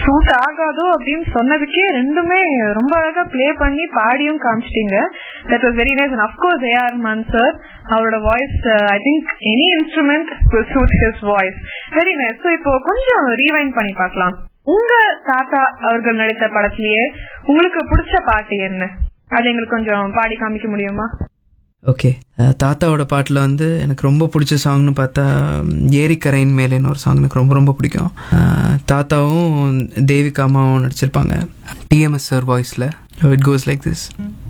suit ஆகாதோ அப்படின்னு சொன்னதுக்கே ரெண்டுமே ரொம்ப அழகா ப்ளே பண்ணி பாடியும் காமிச்சிட்டீங்க that was very nice and of course AR Rahman sir அவரோட voice I think any instrument suit his voice very nice so இப்போ கொஞ்சம் ரீவைண்ட் பண்ணி பார்க்கலாம் உங்க தாத்தா அவர்கள் நடித்த படத்திலேயே உங்களுக்கு பிடிச்ச பாட்டு என்ன அது எங்களுக்கு கொஞ்சம் பாடி காமிக்க முடியுமா ஓகே தாத்தாவோட பாட்டில் வந்து எனக்கு ரொம்ப பிடிச்ச சாங்னு பார்த்தா ம், ஏரிக்கரையின் மேலேன்னு ஒரு சாங் எனக்கு ரொம்ப ரொம்ப பிடிக்கும் அஹ், தாத்தாவும் தேவிகா அம்மாவும் நடிச்சிருப்பாங்க டிஎம்எஸ் சார் வாய்ஸில் இட் கோஸ் லைக் திஸ்